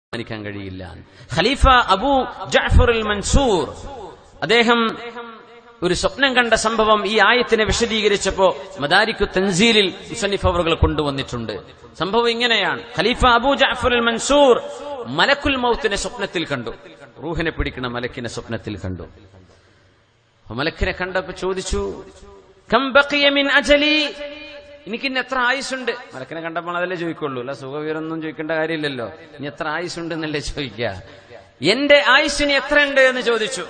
തീരുമാനിക്കാൻ കഴിയില്ല ഖലീഫ അബൂ ജഅഫർ അൽ മൻസൂർ അദ്ദേഹം ഒരു സ്വപ്നം കണ്ട സംഭവം ഈ ആയത്തിനെ വിശദീകരിച്ചപ്പോ മദാരിക്കു തൻസീലിൽ മുസന്നിഫ് അവറുകൾ കൊണ്ടുവന്നിട്ടുണ്ട് സംഭവം ഇങ്ങനെയാണ് ഖലീഫ അബൂ ജഅഫർ അൽ മൻസൂർ മലക്കുൽ മൗത്തിനെ സ്വപ്നത്തിൽ കണ്ടു റൂഹിനെ പിടിക്കണ മലക്കിനെ സ്വപ്നത്തിൽ കണ്ടു അപ്പൊ മലക്കിനെ കണ്ടപ്പോ ചോദിച്ചു "കം ബഖിയ മിൻ അജലി എനിക്ക് ഇന്ന് എത്ര ആയുസുണ്ട് മലക്കിനെ കണ്ടപ്പോൾ അതല്ലേ ചോദിക്കുള്ളൂ അല്ല സുഖവീരൊന്നും ചോദിക്കേണ്ട കാര്യമില്ലല്ലോ ഇനി എത്ര ആയുസുണ്ട് എന്നല്ലേ ചോദിക്കുക എന്റെ ആയുസിന് എത്ര ഉണ്ട് എന്ന് ചോദിച്ചു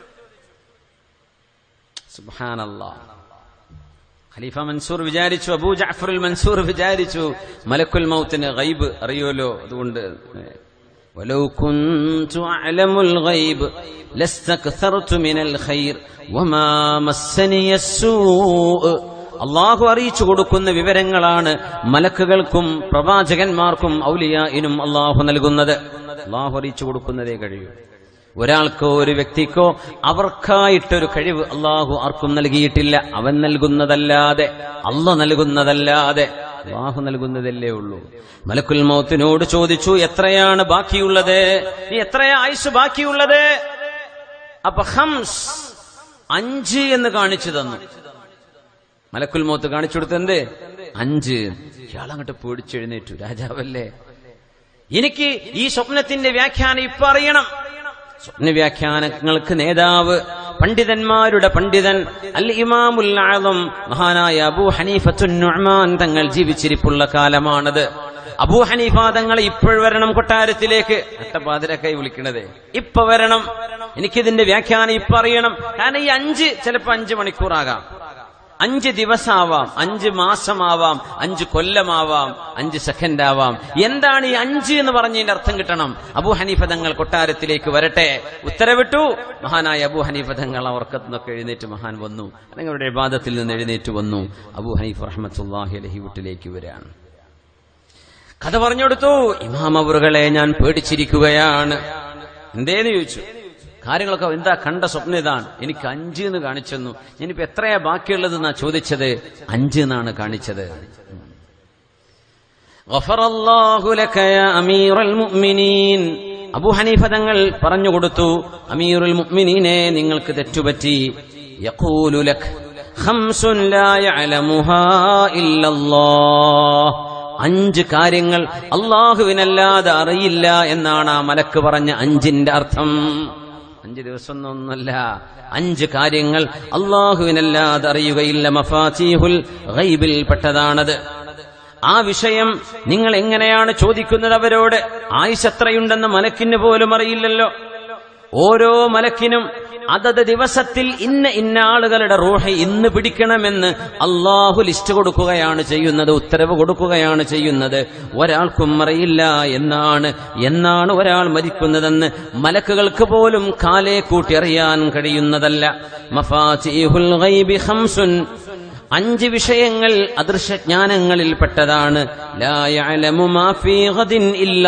സുബ്ഹാനല്ലാ ഖലീഫ മൻസൂർ വിചാരിച്ചു അബൂ ജഅഫറുൽ മൻസൂർ വിചാരിച്ചു മലക്കുൽ മൗത്തിന് ഗൈബ് അറിയുമല്ലോ അതുകൊണ്ട് ولو كنت أعلم الغيب لاستكثرت من الخير وما مسني السوء അള്ളാഹു അറിയിച്ചു കൊടുക്കുന്ന വിവരങ്ങളാണ് മലക്കുകൾക്കും പ്രവാചകന്മാർക്കും ഔലിയായിനും അള്ളാഹു നൽകുന്നത് അള്ളാഹു അറിയിച്ചു കൊടുക്കുന്നതേ കഴിയൂ ഒരാൾക്കോ ഒരു വ്യക്തിക്കോ അവർക്കായിട്ടൊരു കഴിവ് അള്ളാഹു ആർക്കും നൽകിയിട്ടില്ല അവൻ നൽകുന്നതല്ലാതെ അല്ല നൽകുന്നതല്ലാതെ അള്ളാഹു നൽകുന്നതല്ലേ ഉള്ളൂ മലക്കുൽ മൗത്തിനോട് ചോദിച്ചു എത്രയാണ് ബാക്കിയുള്ളത് നീ എത്രയാ ആയുസ് ബാക്കിയുള്ളത് അപ്പൊ ഹംസ് അഞ്ച് എന്ന് കാണിച്ചു തന്നു മലക്കുൽ മൗത്ത് കാണിച്ചു കൊടുത്തെന്ത് അഞ്ച് ഇയാളങ്ങോട്ട് പേടിച്ചെഴുന്നേറ്റു രാജാവല്ലേ എനിക്ക് ഈ സ്വപ്നത്തിന്റെ വ്യാഖ്യാനം ഇപ്പൊ അറിയണം സ്വപ്ന വ്യാഖ്യാനങ്ങൾക്ക് നേതാവ് പണ്ഡിതന്മാരുടെ പണ്ഡിതൻ അൽ ഇമാമുൽ ആദം മഹാനായ അബൂ ഹനീഫത്തുൻ നുഅ്മാൻ തങ്ങൾ ജീവിച്ചിരിപ്പുള്ള കാലമാണത് അബൂ ഹനീഫ തങ്ങളെ ഇപ്പോൾ വരണം കൊട്ടാരത്തിലേക്ക് അട്ടപ്പാതിരക്കായി വിളിക്കണത് ഇപ്പൊ വരണം എനിക്കിതിന്റെ വ്യാഖ്യാനം ഇപ്പൊ അറിയണം കാരണം ഈ അഞ്ച് ചിലപ്പോ അഞ്ച് മണിക്കൂറാകാം അഞ്ച് ദിവസമാവാം അഞ്ച് മാസമാവാം അഞ്ച് കൊല്ലമാവാം അഞ്ച് സെക്കൻഡ് ആവാം എന്താണ് ഈ അഞ്ച് എന്ന് പറഞ്ഞതിന്റെ അർത്ഥം കിട്ടണം അബു ഹനീഫ തങ്ങൾ കൊട്ടാരത്തിലേക്ക് വരട്ടെ ഉത്തരവിട്ടു മഹാനായ അബു ഹനീഫ തങ്ങൾ അവർക്കത്ത് നിന്നൊക്കെ എഴുന്നേറ്റ് മഹാൻ വന്നു അല്ലെങ്കിൽ അവരുടെ വിവാദത്തിൽ നിന്ന് എഴുന്നേറ്റ് വന്നു അബു ഹനീഫ് റഹ്മത്തുല്ലാഹി അലഹി വീട്ടിലേക്ക് വരാണ് കഥ പറഞ്ഞു കൊടുത്തു ഇമാം അവറുകളെ ഞാൻ പേടിച്ചിരിക്കുകയാണ് എന്തേന്ന് ചോദിച്ചു കാര്യങ്ങളൊക്കെ എന്താ കണ്ട സ്വപ്നം ഇതാണ് എനിക്ക് അഞ്ച് എന്ന് കാണിച്ചെന്നു ഞാനിപ്പോ എത്രയാ ബാക്കിയുള്ളത് എന്നാ ചോദിച്ചത് അഞ്ച് എന്നാണ് കാണിച്ചത് ഗഫറല്ലാഹു ലക യാ അമീറുൽ മുഅ്മിനീൻ അബൂ ഹനീഫ തങ്ങൾ പറഞ്ഞു കൊടുത്തു അമീറുൽ മുഅ്മിനീനെ നിങ്ങൾക്ക് തെറ്റുപറ്റി യഖൂലു ലക് ഖംസുൻ ലാ യഅലമുഹാ ഇല്ലല്ലാഹ് അഞ്ച് കാര്യങ്ങൾ അള്ളാഹുവിനല്ലാതെ അറിയില്ല എന്നാണ് ആ മലക്ക് പറഞ്ഞ അഞ്ചിന്റെ അർത്ഥം അഞ്ച് ദിവസം ഒന്നല്ല അഞ്ച് കാര്യങ്ങൾ അള്ളാഹുവിനല്ലാതെ അറിയുകയില്ല മഫാചീഹുൽ ഗൈബിൽ പെട്ടതാണത് ആ വിഷയം നിങ്ങൾ എങ്ങനെയാണ് ചോദിക്കുന്നത് അവരോട് ആയുസ് എത്രയുണ്ടെന്ന് മലക്കിന് പോലും അറിയില്ലല്ലോ ഓരോ മലക്കിനും അതത് ദിവസത്തിൽ ഇന്ന ഇന്ന ആളുകളുടെ റൂഹ ഇന്ന് പിടിക്കണമെന്ന് അള്ളാഹു ലിസ്റ്റ് കൊടുക്കുകയാണ് ചെയ്യുന്നത് ഉത്തരവ് കൊടുക്കുകയാണ് ചെയ്യുന്നത് ഒരാൾക്കും അറിയില്ല എന്നാണ് എന്നാണ് ഒരാൾ മരിക്കുന്നതെന്ന് മലക്കുകൾക്ക് പോലും കാലേ കൂട്ടി അറിയാൻ കഴിയുന്നതല്ല മഫാചീഹുൽ ഗൈബി ഖംസുൻ അഞ്ച് വിഷയങ്ങൾ അദൃശ്യജ്ഞാനങ്ങളിൽ പെട്ടതാണ് ലാ യഅലമു മാ ഫീ ഗദിൻ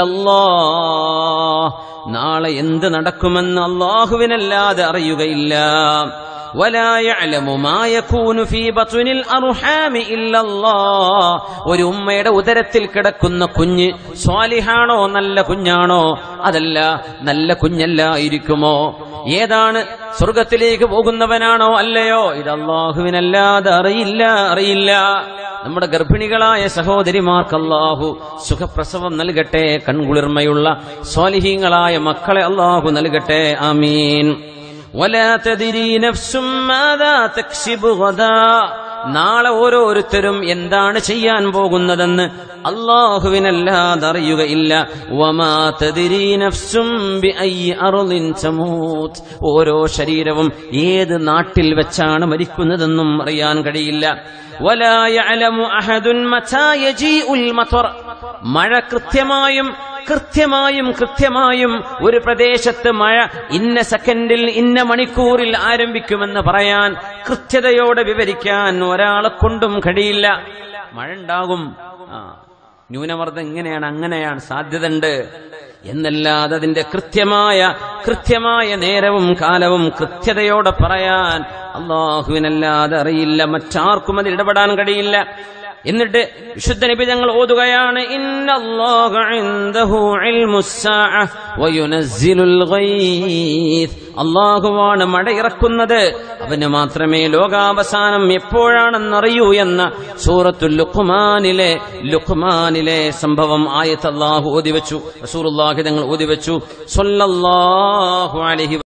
ഇല്ലല്ലാഹ് നാളെ എന്ത് നടക്കുമെന്ന് അള്ളാഹുവിനല്ലാതെ അറിയുകയില്ല ولا يعلم ما يكون في بطن الأرحام إلا الله ഒരു ഉമ്മയുടെ ഉദരത്തിൽ കിടക്കുന്ന കുഞ്ഞ് സ്വാലിഹാണോ നല്ല കുഞ്ഞാണോ അതല്ല നല്ല കുഞ്ഞല്ലായിരിക്കുമോ ഏതാണ് സ്വർഗത്തിലേക്ക് പോകുന്നവനാണോ അല്ലയോ ഇത് അള്ളാഹുവിനല്ലാതെ അറിയില്ല അറിയില്ല നമ്മുടെ ഗർഭിണികളായ സഹോദരിമാർക്ക് അള്ളാഹു സുഖപ്രസവം നൽകട്ടെ കൺകുളിർമയുള്ള സ്വാലിഹീങ്ങളായ മക്കളെ അള്ളാഹു നൽകട്ടെ ആമീൻ ولا تدري نفس ماذا تكسب غدا നാളെ ഓരോരുത്തരും എന്താണ് ചെയ്യാൻ പോകുന്നതെന്ന് അള്ളാഹുവിനല്ലാതെ അറിയുകയില്ല വമാ തദ്രീ നഫ്സും ബിഅയ്യി അർളിൻ തമൂത്ത് ഓരോ ശരീരവും ഏത് നാട്ടിൽ വെച്ചാണ് മരിക്കുന്നതെന്നും അറിയാൻ കഴിയില്ല വലാ യഅലമു അഹദുൻ മതാ യജീഉൽ മത്വർ മഴ കൃത്യമായും കൃത്യമായും കൃത്യമായും ഒരു പ്രദേശത്ത് മഴ ഇന്ന സെക്കൻഡിൽ ഇന്ന മണിക്കൂറിൽ ആരംഭിക്കുമെന്ന് പറയാൻ കൃത്യതയോടെ വിവരിക്കാൻ ഒരാളെ കൊണ്ടും കഴിയില്ല മഴ ഉണ്ടാകും ആ ന്യൂനമർദ്ദം ഇങ്ങനെയാണ് അങ്ങനെയാണ് സാധ്യതയുണ്ട് എന്നല്ലാതെ അതിന്റെ കൃത്യമായ കൃത്യമായ നേരവും കാലവും കൃത്യതയോടെ പറയാൻ അള്ളാഹുവിനല്ലാതെ അറിയില്ല മറ്റാർക്കും അതിൽ ഇടപെടാൻ കഴിയില്ല എന്നിട്ട് വിശുദ്ധ നബി ഞങ്ങൾ ഓതുകയാണ് ഇന്നല്ലാഹ ഇൻദഹു ഇൽമുസ്സാഅ വയുനസ്സിലുൽ ഗൈസ് അള്ളാഹുവാണ് മഴ ഇറക്കുന്നത് അവന് മാത്രമേ ലോകാവസാനം എപ്പോഴാണെന്നറിയൂ എന്ന സൂറത്തുൽ ലുഖ്മാനിലെ ലുഖ്മാനിലെ സംഭവം ആയത്ത് അള്ളാഹു ഓതിവെച്ചു റസൂലുള്ളാഹി തങ്ങൾ ഓതിവെച്ചു സ്വല്ലല്ലാഹു അലൈഹി